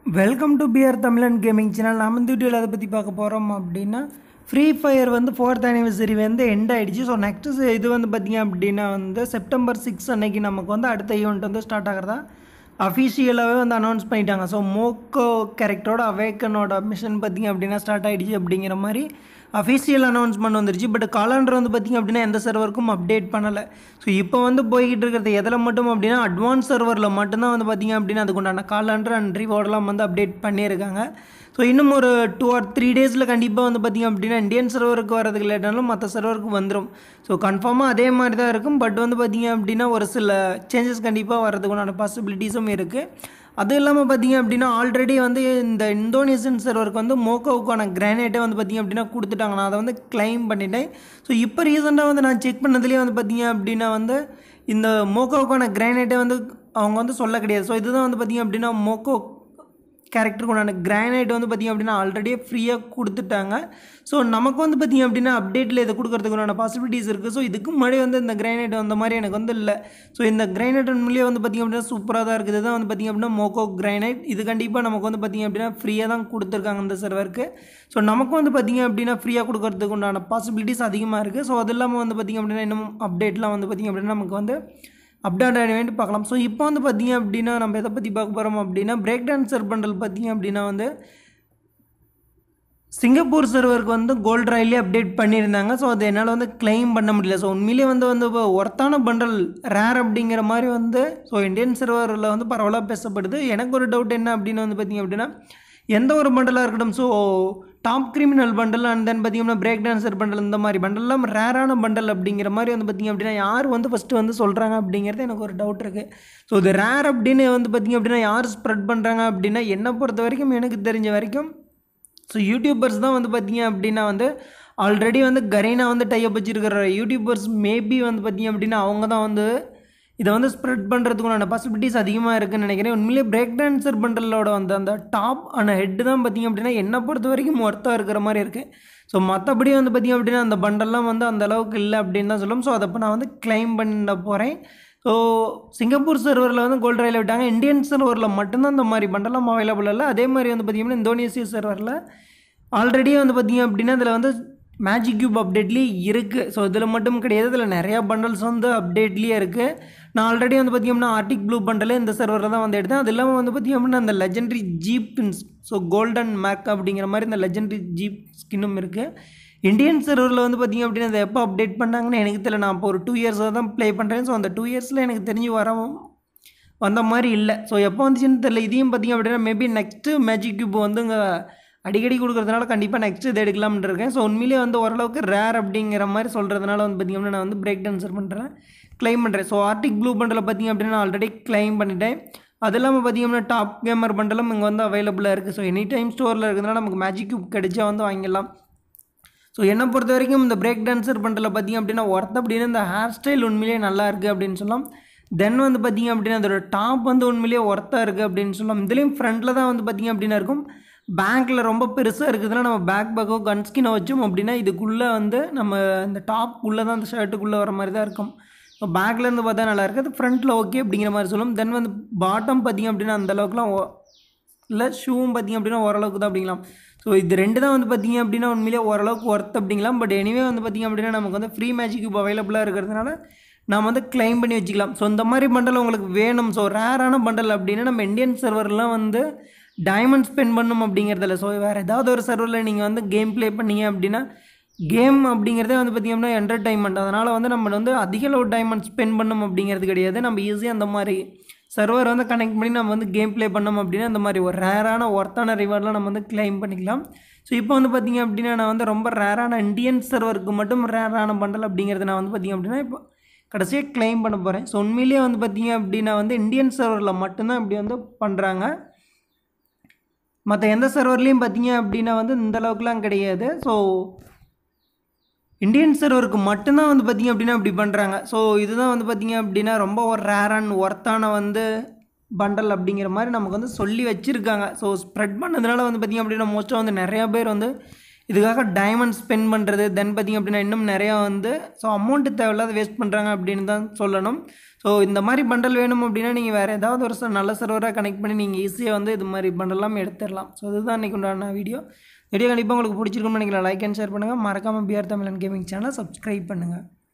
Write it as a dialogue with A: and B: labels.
A: welcome to B R Tamizhan gaming channel நம்ம இந்த வீடியோவில் அதை பற்றி பார்க்க போகிறோம் அப்படின்னா ஃப்ரீ ஃபயர் வந்து ஃபோர்த் ஆனிவர்சரி வந்து எண்ட் ஆகிடுச்சு ஸோ நெக்ஸ்ட்டு இது வந்து பார்த்திங்க அப்படின்னா வந்து செப்டம்பர் சிக்ஸ் அன்னைக்கு நமக்கு வந்து அடுத்த ஈவெண்ட் வந்து ஸ்டார்ட் ஆகிறதா அஃபிஷியலாகவே வந்து அனௌன்ஸ் பண்ணிட்டாங்க ஸோ மோக்கோ கேரக்டரோட அவேக்கனோட மிஷன் பார்த்திங்க அப்படின்னா ஸ்டார்ட் ஆகிடுச்சு அப்படிங்கிற மாதிரி அஃபிஷியல் அனௌன்ஸ்மெண்ட் வந்துருச்சு பட் காலண்டர் வந்து பார்த்திங்க அப்படின்னா எந்த சர்வருக்கும் அப்டேட் பண்ணலை ஸோ இப்போ வந்து போய்கிட்டு இருக்கிறது எதில் மட்டும் அப்படின்னா அட்வான்ஸ் சர்வரில் மட்டும்தான் வந்து பார்த்திங்க அப்படின்னா அதுக்குண்டான காலண்டர் அண்ட் ரிவார்டெலாம் வந்து அப்டேட் பண்ணியிருக்காங்க ஸோ இன்னும் ஒரு டூ ஆர் த்ரீ டேஸில் கண்டிப்பாக வந்து பார்த்திங்க அப்படின்னா இந்தியன் சர்வருக்கு வரதுக்கு லேட்டாலும் மற்ற சர்வருக்கு வந்துடும் ஸோ கன்ஃபார்மாக அதே மாதிரி தான் இருக்கும் பட் வந்து பார்த்திங்க அப்படின்னா ஒரு சில சேஞ்சஸ் கண்டிப்பாக வரதுக்குண்டான பாசிபிலிட்டிஸும் இருக்குது அது இல்லாமல் பார்த்தீங்க அப்படின்னா ஆல்ரெடி வந்து இந்த இந்தோனேஷியன் சர்வருக்கு வந்து மோக்கோவுக்கான கிரானைட்டே வந்து பார்த்திங்க அப்படின்னா கொடுத்துட்டாங்க நான் அதை வந்து கிளைம் பண்ணிட்டேன் ஸோ இப்போ ரீசெண்டாக வந்து நான் செக் பண்ணதுலேயே வந்து பார்த்திங்க அப்படின்னா வந்து இந்த மோக்கோவுக்கான கிரானைட்டே வந்து அவங்க வந்து சொல்ல கிடையாது ஸோ இதுதான் வந்து பார்த்திங்க அப்படின்னா மோக்கோ கேரக்டருக்கு உண்டான கிரானைட் வந்து பார்த்திங்க அப்படின்னா ஆல்ரெடியே ஃப்ரீயாக கொடுத்துட்டாங்க ஸோ நமக்கு வந்து பார்த்திங்க அப்படின்னா அப்டேட்டில் இதை கொடுக்கறதுக்கு உண்டான பாசிபிலிட்டிஸ் இருக்குது ஸோ இதுக்கு முன்னாடி வந்து இந்த கிரானைட் வந்த மாதிரி எனக்கு வந்து இல்லை ஸோ இந்த கிரானைட் உண்மையிலேயே வந்து பார்த்திங்க அப்படின்னா சூப்பராக தான் இருக்குது இதுதான் வந்து பார்த்திங்க அப்படின்னா மோக்கோ கிரானைட் இது கண்டிப்பாக நமக்கு வந்து பார்த்திங்க அப்படின்னா ஃப்ரீயாக தான் கொடுத்துருக்காங்க இந்த சர்வருக்கு ஸோ நமக்கு வந்து பார்த்திங்க அப்படின்னா ஃப்ரீயாக கொடுக்கறதுக்கு உண்டான பாசிபிலிட்டிஸ் அதிகமாக இருக்குது ஸோ அது இல்லாமல் வந்து பார்த்திங்க அப்படின்னா இன்னும் அப்டேட்லாம் வந்து பார்த்திங்க அப்படின்னா நமக்கு வந்து அப்டேட் ஆக வேண்டி பார்க்கலாம் ஸோ இப்போ வந்து பார்த்திங்க அப்படின்னா நம்ம எதை பற்றி பார்க்க போகிறோம் அப்படின்னா பிரேக் டான்சர் பண்டல் பார்த்திங்க அப்படின்னா வந்து சிங்கப்பூர் சர்வருக்கு வந்து கோல்ட் ராயிலே அப்டேட் பண்ணியிருந்தாங்க ஸோ அது என்னால் வந்து கிளைம் பண்ண முடியல ஸோ உண்மையிலேயே வந்து வந்து இப்போ ஒர்த்தான பண்டல் ரேர் அப்படிங்கிற மாதிரி வந்து ஸோ இந்தியன் சர்வரில் வந்து பரவலாக பேசப்படுது எனக்கு ஒரு டவுட் என்ன அப்படின்னு வந்து பார்த்திங்க அப்படின்னா எந்த ஒரு பண்டலாக இருக்கட்டும் so top criminal bundle and then பார்த்திங்கன்னா பிரேக் டான்சர் பண்டல் இந்த மாதிரி பண்டல்லாம் ரேரான பண்டல் அப்படிங்கிற மாதிரி வந்து பார்த்திங்க அப்படின்னா யார் வந்து ஃபஸ்ட்டு வந்து சொல்கிறாங்க அப்படிங்கிறது எனக்கு ஒரு டவுட் இருக்குது ஸோ இது ரேர் அப்படின்னு வந்து பார்த்திங்க அப்படின்னா யார் ஸ்ப்ரெட் பண்ணுறாங்க அப்படின்னா என்னை பொறுத்த வரைக்கும் எனக்கு தெரிஞ்ச வரைக்கும் ஸோ யூடியூபர்ஸ் தான் வந்து பார்த்திங்க அப்படின்னா வந்து ஆல்ரெடி வந்து கரீனா வந்து டைப் வச்சிருக்கிற யூடியூபர்ஸ் மேபி வந்து பார்த்திங்க அப்படின்னா அவங்க தான் வந்து இதை வந்து ஸ்ப்ரெட் பண்ணுறதுக்குண்டான பாசிபிலிட்டிஸ் அதிகமாக இருக்குன்னு நினைக்கிறேன் உண்மையிலேயே பிரேக் டான்சர் பண்டலோட வந்து அந்த டாப் அந்த ஹெட்டு தான் பார்த்திங்க அப்படின்னா என்னை பொறுத்த வரைக்கும் ஒர்த்தாக இருக்கிற மாதிரி இருக்குது ஸோ மற்றபடி வந்து பார்த்திங்க அப்படின்னா அந்த பண்டல்லாம் வந்து அந்த அளவுக்கு இல்லை அப்படின்னு தான் சொல்லும் ஸோ அதை இப்போ நான் வந்து கிளைம் பண்ண போகிறேன் ஸோ சிங்கப்பூர் சர்வரில் வந்து கோல்ட் ராயில் விட்டாங்க இந்தியன் சர்வரில் மட்டும்தான் இந்த மாதிரி பண்டெல்லாம் அவைலபிள் இல்லை அதே மாதிரி வந்து பார்த்திங்கன்னா இந்தோனேசியா சர்வரில் ஆல்ரெடி வந்து பார்த்திங்க அப்படின்னா இதில் வந்து மேஜிக் கியூப் அப்டேட்லேயே இருக்குது ஸோ இதில் மட்டும் கிடையாது இதில் நிறையா பண்டல்ஸ் வந்து அப்டேட்லேயே இருக்குது நான் ஆல்ரெடி வந்து பார்த்திங்கன்னா ஆர்டிக் ப்ளூ பண்டலே இந்த சர்வரில் தான் வந்து எடுத்தேன் அது இல்லாமல் வந்து பார்த்திங்க அப்படின்னா அந்த legendary jeep so golden mag அப்படிங்கிற மாதிரி இந்த லெஜெண்டரி ஜீப் ஸ்கின்னும் இருக்குது இந்தியன் சர்வரில் வந்து பார்த்திங்க அப்படின்னா அதை எப்போ அப்டேட் பண்ணாங்கன்னு எனக்கு தெரியல நான் இப்போ ஒரு டூ இயர்ஸாக தான் ப்ளே பண்ணுறேன் ஸோ அந்த டூ இயர்ஸில் எனக்கு தெரிஞ்சு வர வந்த மாதிரி இல்லை ஸோ எப்போ வந்துச்சுன்னு தெரியல இதையும் பார்த்திங்க அப்படின்னா மேபி நெக்ஸ்ட்டு மேஜிக் கியூப் வந்து இங்கே அடிக்கடி கொடுக்குறதுனால கண்டிப்பாக நெக்ஸ்ட் இது எடுக்கலாம்னு இருக்கேன் ஸோ உண்மையிலேயே வந்து ஓரளவுக்கு ரேர் அப்படிங்கிற மாதிரி சொல்கிறதுனால வந்து பார்த்திங்க அப்படின்னா நான் வந்து பிரேக் டான்சர் பண்ணுறேன் கிளைம் பண்ணுறேன் ஸோ ஆர்டிக் ப்ளூ பண்டில் பார்த்திங்க அப்படின்னா நான் ஆல்ரெடி கிளைம் பண்ணிட்டேன் அது இல்லாமல் பார்த்திங்க அப்படின்னா டாப் கேமர் பண்டலும் இங்கே வந்து அவைலபிளாக இருக்குது ஸோ எனி டைம் ஸ்டோரில் இருக்கிறதுனால நமக்கு மேஜிக் கியூப் கிடைச்சா வந்து வாங்கிடலாம் ஸோ என்னை பொறுத்த வரைக்கும் இந்த பிரேக் டான்சர் பண்டில் பார்த்திங்க அப்படின்னா ஒர்த் அப்படின்னு இந்த ஹேர் ஸ்டைல் உண்மையிலேயே நல்லா இருக்குது அப்படின்னு சொல்லலாம் தென் வந்து பார்த்திங்க அப்படின்னா அதோட டாப் வந்து உண்மையிலேயே ஒர்த்தாக இருக்குது அப்படின்னு சொல்லலாம் இதுலேயும் ஃப்ரண்ட்டில் தான் வந்து பார்த்திங்க அப்படின்னா இருக்கும் பேங்க்கில் ரொம்ப பெருசாக இருக்குதுன்னா நம்ம பேக் பேக்கோ கன் ஸ்கினை வச்சோம் அப்படின்னா இதுக்குள்ளே வந்து நம்ம இந்த டாப் உள்ளே தான் அந்த ஷர்ட்டுக்குள்ளே வர மாதிரி தான் இருக்கும் ஸோ பேக்லேருந்து பார்த்தா நல்லா இருக்குது ஃப்ரண்ட்டில் ஓகே அப்படிங்கிற மாதிரி சொல்லும் தென் வந்து பாட்டம் பார்த்திங்க அப்படின்னா அந்தளவுக்குலாம் இல்லை ஷூவும் பார்த்திங்க அப்படின்னா ஓரளவுக்கு தான் அப்படிங்களாம் ஸோ இது ரெண்டு தான் வந்து பார்த்திங்க அப்படின்னா உண்மையிலே ஓரளவுக்கு ஒர்த் அப்படிங்களாம் பட் எனிவே வந்து பார்த்திங்க அப்படின்னா நமக்கு வந்து ஃப்ரீ மேஜிக் இப்போ அவைலபிளாக இருக்கிறதுனால நம்ம வந்து கிளைம் பண்ணி வச்சுக்கலாம் ஸோ இந்த மாதிரி பண்டல் உங்களுக்கு வேணும் ஸோ ரேரான பண்டல் அப்படின்னா நம்ம இந்தியன் சர்வர்லாம் வந்து டைமண்ட் ஸ்பெண்ட் பண்ணணும் அப்படிங்கிறதில்ல ஸோ வேறு ஏதாவது ஒரு சர்வரில் நீங்கள் வந்து கேம் ப்ளே பண்ணீங்க அப்படின்னா கேம் அப்படிங்கிறதே வந்து பார்த்திங்க அப்படின்னா என்டர்டைன்மெண்ட் அதனால் வந்து நம்ம வந்து அதிக அளவு டைமண்ட் ஸ்பெண்ட் பண்ணணும் அப்படிங்கிறது கிடையாது நம்ம ஈஸியாக அந்த மாதிரி சர்வர் வந்து கனெக்ட் பண்ணி நம்ம வந்து கேம் ப்ளே பண்ணோம் அப்படின்னா அந்த மாதிரி ஒரு ரேரான ஒர்த்தான ரிவார்ட்லாம் நம்ம வந்து கிளைம் பண்ணிக்கலாம் ஸோ இப்போ வந்து பார்த்திங்க அப்படின்னா நான் வந்து ரொம்ப ரேரான இந்தியன் சர்வருக்கு மட்டும் ரேரான பண்டல் அப்படிங்கிறது நான் வந்து பார்த்திங்க அப்படின்னா இப்போ கடைசியாக கிளைம் பண்ண போகிறேன் ஸோ உண்மையிலேயே வந்து பார்த்திங்க அப்படின்னா வந்து இந்தியன் சர்வரில் மட்டும்தான் இப்படி வந்து பண்ணுறாங்க மற்ற எந்த சர்வர்லேயும் பார்த்தீங்க அப்படின்னா வந்து இந்த அளவுக்குலாம் கிடையாது ஸோ இந்தியன் சர்வருக்கு மட்டும்தான் வந்து பார்த்திங்க அப்படின்னா இப்படி பண்ணுறாங்க ஸோ இதுதான் வந்து பார்த்திங்க அப்படின்னா ரொம்ப ஒரு ரேர் ஒர்த்தான வந்து பண்டல் அப்படிங்கிற மாதிரி நமக்கு வந்து சொல்லி வச்சுருக்காங்க ஸோ ஸ்ப்ரெட் பண்ணதுனால வந்து பார்த்திங்க அப்படின்னா மோஸ்ட்டாக வந்து நிறையா பேர் வந்து இதுக்காக டைமண்ட் ஸ்பெண்ட் பண்ணுறது தென் பார்த்திங்க அப்படின்னா இன்னும் நிறையா வந்து ஸோ அமௌண்ட்டு தேவையில்லாத வேஸ்ட் பண்ணுறாங்க அப்படின்னு தான் சொல்லணும் ஸோ இந்த மாதிரி பண்டல் வேணும் அப்படின்னா நீங்கள் வேறு ஏதாவது ஒரு ச- நல்ல சர்வராக கனெக்ட் பண்ணி நீங்கள் ஈஸியாக வந்து இது மாதிரி பண்டல்லாம் எடுத்துடலாம் ஸோ இதுதான் இன்றைக்கி உண்டான வீடியோ வீடியோ கண்டிப்பாக உங்களுக்கு பிடிச்சிருக்கும்னு நினைக்கிறேன் லைக் அண்ட் ஷேர் பண்ணுங்கள் மறக்காமல் பிஆர் தமிழன் கேமிங் சேனலை சப்ஸ்கிரைப் பண்ணுங்கள்